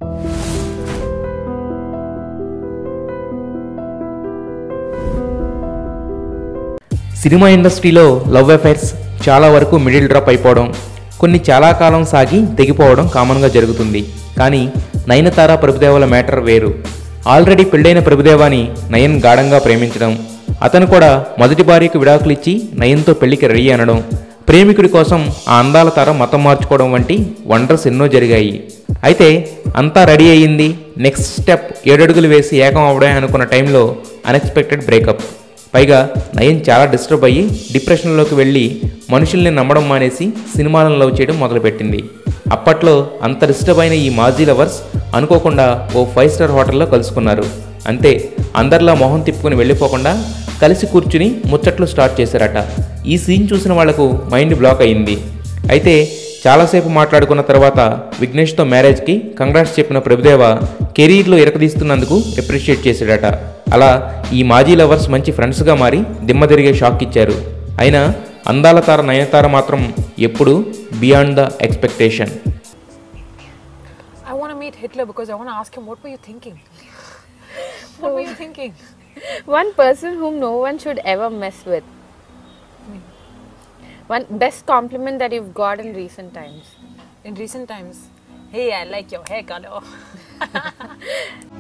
Cinema ఇండస్ట్రీలో love affairs చాలా వరకు మిడిల్ డ్రాప్ అయిపోవడం కొన్ని చాలా కాలం సాగి తెగిపోవడం కామన్గా జరుగుతుంది కానీ నయనతార ప్రభుదేవల మ్యాటర్ వేరు ఆల్రెడీ పెళ్ళైన ప్రభుదేవాని నయన్ గాఢంగా ప్రేమించడం అతను కూడా మొదటి భార్యకు విడాకులు ఇచ్చి నయన్తో పెళ్లికి రెడీ అనడం ప్రేమికుడి కోసం ఆ అందాల తార మతం మార్చుకోవడం వంటి వండర్స్ ఎన్నో జరిగాయి అయితే అంతా రెడీ అయ్యింది నెక్స్ట్ స్టెప్ ఏడడుగులు వేసి ఏకం అవడే అనుకున్న టైంలో అన్ఎక్స్పెక్టెడ్ బ్రేకప్ పైగా నయన్ చాలా డిస్టర్బ్ అయ్యి డిప్రెషన్లోకి వెళ్ళి మనుషుల్ని నమ్మడం మానేసి సినిమాలను లవ్ చేయడం మొదలుపెట్టింది అప్పట్లో అంత డిస్టర్బ్ అయిన ఈ మాజీ లవర్స్ అనుకోకుండా ఓ ఫైవ్ స్టార్ హోటల్లో కలుసుకున్నారు అంతే అందరిలా మొహం తిప్పుకుని వెళ్ళిపోకుండా కలిసి కూర్చుని ముచ్చట్లు స్టార్ట్ చేశారట ఈ సీన్ చూసిన వాళ్లకు మైండ్ బ్లాక్ అయింది అయితే చాలాసేపు మాట్లాడుకున్న తర్వాత విఘ్నేష్తో మ్యారేజ్కి కంగ్రాట్స్ చెప్పిన ప్రభుదేవ కెరీర్లో ఇరకదీస్తున్నందుకు అప్రిషియేట్ చేశాడట అలా ఈ మాజీ లవర్స్ మంచి ఫ్రెండ్స్గా మారి దిమ్మ తిరిగే షాక్ ఇచ్చారు అయినా అందాల తార నయనతార మాత్రం ఎప్పుడు beyond the expectation I want to meet Hitler because I want to ask him, what were you thinking? what were you thinking? One person whom no one should ever mess with. One best compliment that you've got in recent times. In recent times, hey, I like your hair color.